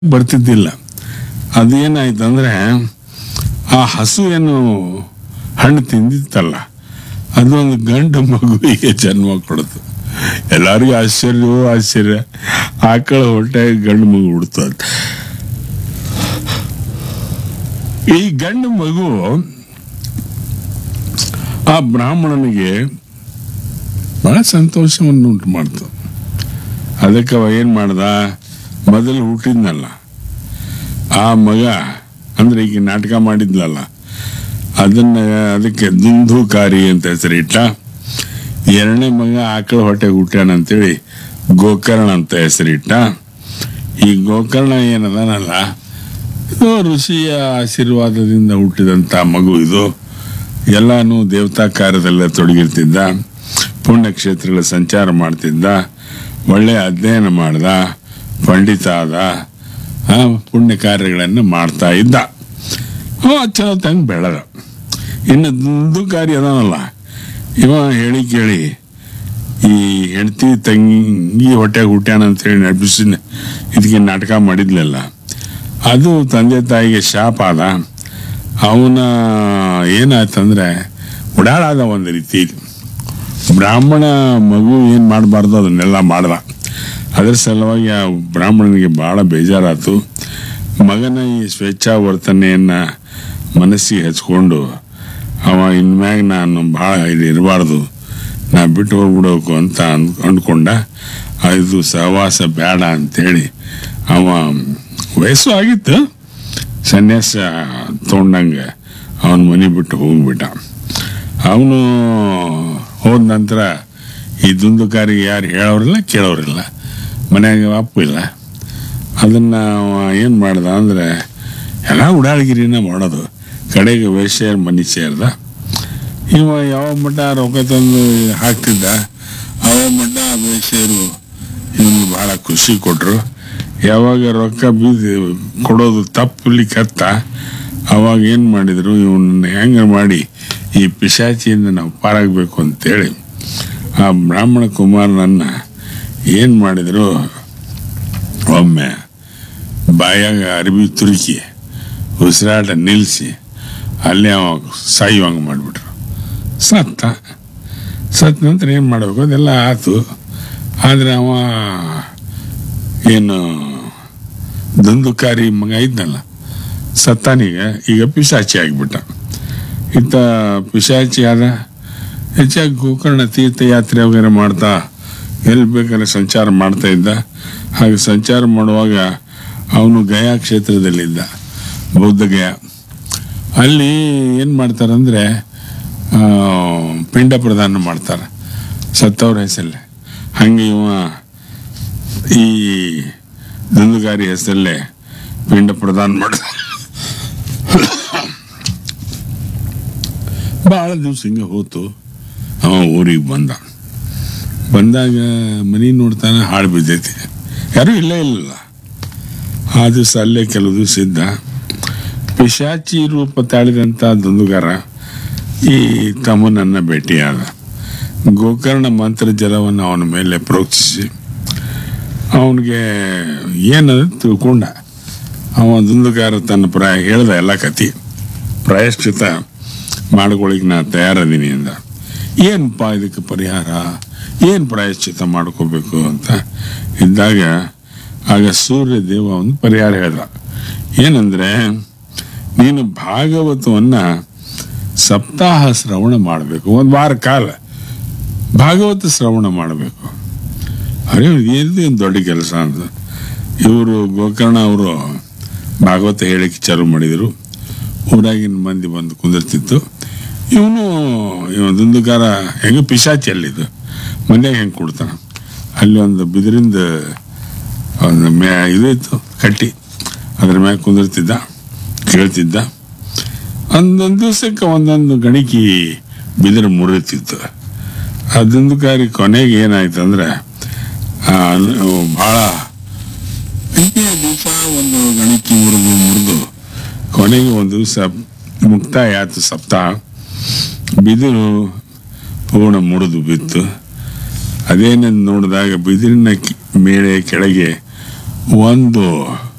ಬರ್ತಿದ್ದಿಲ್ಲ ಅದೇನಾಯ್ತಂದ್ರೆ ಆ ಹಸು ಏನು ಹಣ್ಣು ತಿಂದಿತ್ತಲ್ಲ ಅದು ಒಂದು ಗಂಡು ಮಗುವಿಗೆ ಜನ್ಮ ಕೊಡ್ತು ಎಲ್ಲರಿಗೂ ಆಶ್ಚರ್ಯವೋ ಆಶ್ಚರ್ಯ ಆಕಳ ಹೊಟ್ಟೆ ಗಂಡು ಮಗು ಹುಡ್ತದ ಈ ಗಂಡು ಮಗು ಆ ಬ್ರಾಹ್ಮಣನಿಗೆ ಬಹಳ ಸಂತೋಷವನ್ನು ಉಂಟು ಮಾಡ್ತು ಅದಕ್ಕೆ ಅವ ಏನ್ ಮಾಡ್ದ ಮೊದಲು ಹುಟ್ಟಿದ್ನಲ್ಲ ಆ ಮಗ ಅಂದ್ರೆ ಈಗ ನಾಟಕ ಮಾಡಿದ್ಲಲ್ಲ ಅದನ್ನ ಅದಕ್ಕೆ ದುಂದುಕಾರಿ ಅಂತ ಹೆಸರಿಟ್ಟ ಎರಡನೇ ಮಗ ಆಕಳ ಹೊಟ್ಟೆಗೆ ಹುಟ್ಟ್ಯಾನ ಅಂತೇಳಿ ಗೋಕರ್ಣ ಅಂತ ಹೆಸರಿಟ್ಟ ಈ ಗೋಕರ್ಣ ಏನದನಲ್ಲ ಇದು ಋಷಿಯ ಆಶೀರ್ವಾದದಿಂದ ಹುಟ್ಟಿದಂಥ ಮಗು ಇದು ಎಲ್ಲಾನು ದೇವತಾ ಕಾರ್ಯದಲ್ಲೇ ತೊಡಗಿರ್ತಿದ್ದ ಪುಣ್ಯಕ್ಷೇತ್ರಗಳ ಸಂಚಾರ ಮಾಡ್ತಿದ್ದ ಒಳ್ಳೆಯ ಅಧ್ಯಯನ ಮಾಡ್ದ ಪಂಡಿತ ಆದ ಆ, ಪುಣ್ಯ ಕಾರ್ಯಗಳನ್ನು ಮಾಡ್ತಾ ಇದ್ದ ಅವ ಚಲೋ ತಂಗ ಬೆಳೆದ ಇನ್ನು ದುಂದುಕಾರಿ ಅದಾನಲ್ಲ ಇವ ಹೇಳಿ ಕೇಳಿ ಈ ಹೆಂಡತಿ ತಂಗಿ ಹೊಟ್ಟೆಗೆ ಹುಟ್ಟ್ಯಾನ ಅಂತ ಹೇಳಿ ನಡ್ಬಿಸಿ ಇದಕ್ಕೆ ನಾಟಕ ಮಾಡಿದ್ಲಲ್ಲ ಅದು ತಂದೆ ತಾಯಿಗೆ ಶಾಪ ಆದ ಅವನ ಏನಾಯ್ತಂದ್ರೆ ಉಡಾಳಾದ ಒಂದು ರೀತಿ ಬ್ರಾಹ್ಮಣ ಮಗು ಏನು ಮಾಡಬಾರ್ದು ಅದನ್ನೆಲ್ಲ ಮಾಡ್ದ ಅದರ ಸಲುವಾಗಿ ಆ ಬ್ರಾಹ್ಮಣನಿಗೆ ಬಹಳ ಬೇಜಾರಾತು ಮಗನ ಈ ಸ್ವೇಚ್ಛಾವರ್ತನೆಯನ್ನ ಮನಸ್ಸಿಗೆ ಹಚ್ಕೊಂಡು ಅವ ಇನ್ಮ್ಯಾಗ ನಾನು ಭಾಳ ಇಲ್ಲಿ ಇರಬಾರ್ದು ನಾ ಬಿಟ್ಟು ಹೋಗ್ಬಿಡ್ಬೇಕು ಅಂತ ಅಂದ್ ಅಂದ್ಕೊಂಡ ಆ, ಇದು ಸಹವಾಸ ಬೇಡ ಅಂತೇಳಿ ಅವ ವಯಸ್ಸು ಆಗಿತ್ತು ಸನ್ಯಾಸ ತೊಗೊಂಡಂಗೆ ಅವನ ಮನೆ ಬಿಟ್ಟು ಹೋಗ್ಬಿಟ್ಟ ಅವನು ಹೋದ ನಂತರ ಈ ದುಂದುಕಾರಿಗೆ ಯಾರು ಹೇಳೋರಿಲ್ಲ ಕೇಳೋರಿಲ್ಲ ಮನ್ಯಾಗ ಅಪ್ಪು ಇಲ್ಲ ಅದನ್ನ ಅವ ಏನು ಮಾಡ್ದ ಅಂದ್ರೆ ಎಲ್ಲ ಉಡಾಳ್ಗಿರಿನ ಮಾಡೋದು ಕಡೆಗೆ ವೇಶ್ಯರ ಮನೆ ಸೇರ್ದ ಇವ ಯಾವ ಮಟ್ಟ ರೊಕ್ಕ ತಂದು ಹಾಕ್ತಿದ್ದ ಅವ ಮಟ್ಟ ಆ ವೇಶ್ಯರು ಇವ್ನಿಗೆ ಬಹಳ ಖುಷಿ ಕೊಟ್ರು ಯಾವಾಗ ರೊಕ್ಕ ಬೀದಿ ಕೊಡೋದು ತಪ್ಪಲಿಕ್ಕೆ ಹತ್ತ ಅವಾಗ ಏನು ಮಾಡಿದ್ರು ಇವನ್ನ ಹೆಂಗೆ ಮಾಡಿ ಈ ಪಿಶಾಚಿಯಿಂದ ನಾವು ಪಾರಾಗಬೇಕು ಅಂತೇಳಿ ಆ ಬ್ರಾಹ್ಮಣ ಕುಮಾರನನ್ನ ಏನು ಮಾಡಿದ್ರು ಒಮ್ಮೆ ಬಾಯಾಗ ಅರಿವಿ ತುರುಕಿ ಉಸಿರಾಟ ನಿಲ್ಲಿಸಿ ಅಲ್ಲೇ ಅವ ಸಾಯುವಂಗೆ ಮಾಡಿಬಿಟ್ರು ಸತ್ತ ಸತ್ತ ನಂತರ ಏನು ಮಾಡಬೇಕು ಅದೆಲ್ಲ ಆತು ಆದರೆ ಅವ ಏನು ದುಂದುಕಾರಿ ಮಗ ಇದ್ನಲ್ಲ ಸತ್ತಾನೀಗ ಈಗ ಪಿಶಾಚಿ ಆಗಿಬಿಟ್ಟ ಇತ್ತ ಪಿಶಾಚಿ ಆದ ಹೆಚ್ಚಾಗಿ ಗೋಕರ್ಣ ತೀರ್ಥಯಾತ್ರೆ ವಗೇರೆ ಮಾಡ್ತಾ ಎಲ್ಲಿ ಬೇಕಾದ್ರೆ ಸಂಚಾರ ಮಾಡ್ತಾ ಇದ್ದ ಹಾಗೆ ಸಂಚಾರ ಮಾಡುವಾಗ ಅವನು ಗಯಾ ಕ್ಷೇತ್ರದಲ್ಲಿದ್ದ ಬೌದ್ಧ ಗಯಾ ಅಲ್ಲಿ ಏನು ಮಾಡ್ತಾರಂದ್ರೆ ಆ, ಪಿಂಡ ಪ್ರದಾನ ಮಾಡ್ತಾರೆ ಸತ್ತವ್ರ ಹೆಸರಲ್ಲೇ ಹಂಗೆ ಇವ ಈ ದುಂದುಗಾರಿ ಹೆಸರಲ್ಲೇ ಪಿಂಡ ಪ್ರದಾನ ಮಾಡ ಭಾಳ ದಿವ್ಸ ಹಿಂಗೆ ಹೋತು ಅವ ಊರಿಗೆ ಬಂದ ಬಂದಾಗ ಮನಿ ನೋಡ್ತಾನೆ ಹಾಳು ಬಿದ್ದೈತಿ ಯಾರೂ ಇಲ್ಲೇ ಇಲ್ಲ ಆ ದಿವಸ ಅಲ್ಲೇ ಕೆಲವು ದಿವಸ ಇದ್ದ ಪಿಶಾಚಿ ರೂಪ ತಾಳಿದಂಥ ದುಂದುಗಾರ ಈ ತಮ್ಮನನ್ನ ಭೇಟಿಯಾದ ಗೋಕರ್ಣ ಮಂತ್ರ ಜಲವನ್ನು ಅವನ ಮೇಲೆ ಪ್ರೋಕ್ಷಿಸಿ ಅವನಿಗೆ ಏನದು ತಿಳ್ಕೊಂಡ ಅವ ದುಂದುಗಾರ ತನ್ನ ಪ್ರಾಯ ಹೇಳ್ದ ಎಲ್ಲ ಕತಿ ಪ್ರಾಯಶ್ಚಿತ ಮಾಡ್ಕೊಳಿಕ್ ನಾ ತಯಾರದೀನಿ ಅಂದ ಏನಪ್ಪ ಇದಕ್ಕೆ ಪರಿಹಾರ ಏನು ಪ್ರಾಯಶ್ಚಿತ ಮಾಡ್ಕೋಬೇಕು ಅಂತ ಇದ್ದಾಗ ಆಗ ಸೂರ್ಯ ದೇವ ಒಂದು ಪರಿಹಾರ ಹೇಳ್ದ ಏನಂದ್ರೆ ನೀನು ಭಾಗವತವನ್ನ ಸಪ್ತಾಹ ಶ್ರವಣ ಮಾಡಬೇಕು ಒಂದು ವಾರ ಕಾಲ ಭಾಗವತ ಶ್ರವಣ ಮಾಡಬೇಕು ಅರೆ ಏನಿದೆ ಏನು ದೊಡ್ಡ ಕೆಲಸ ಅಂತ ಇವರು ಗೋಕರ್ಣ ಅವರು ಭಾಗವತ ಹೇಳಿಕೆ ಚಾಲು ಮಾಡಿದರು ಊರಾಗಿನ ಮಂದಿ ಬಂದು ಕುಂದಿರ್ತಿತ್ತು ಇವನು ಇವನದೊಂದುಗಾರ ಹೆಂಗೆ ಪಿಶಾಚಿ ಅಲ್ಲಿದ್ದು ಮನ್ಯಾಗ ಹೆಂಗೆ ಕೊಡ್ತಾನ ಅಲ್ಲಿ ಒಂದು ಬಿದಿರಿಂದ ಒಂದು ಮ್ಯಾ ಇದು ಇತ್ತು ಕಟ್ಟಿ ಅದ್ರ ಮ್ಯಾಗ ಕುಂದಿರ್ತಿದ್ದ ಕೇಳ್ತಿದ್ದ ಒಂದೊಂದು ದಿವಸಕ್ಕೆ ಒಂದೊಂದು ಗಣಿಕಿ ಬಿದಿರು ಮುರಿತಿತ್ತು ಅದೊಂದು ಕಾರಿ ಕೊನೆಗೆ ಏನಾಯ್ತು ಅಂದ್ರೆ ಭಾಳ ದಿವಸ ಒಂದು ಗಣಿಕಿ ಮುರಿದು ಮುರಿದು ಕೊನೆಗೆ ಒಂದು ದಿವಸ ಮುಕ್ತಾಯ ಆಯ್ತು ಸಪ್ತಾಹ ಬಿದಿರು ಪೂರ್ಣ ಮುರಿದು ಬಿತ್ತು ಅದೇನೆಂದು ನೋಡಿದಾಗ ಬಿದಿರಿನ ಕಿ- ಮೇಲೆ ಕೆಳಗೆ ಒಂದು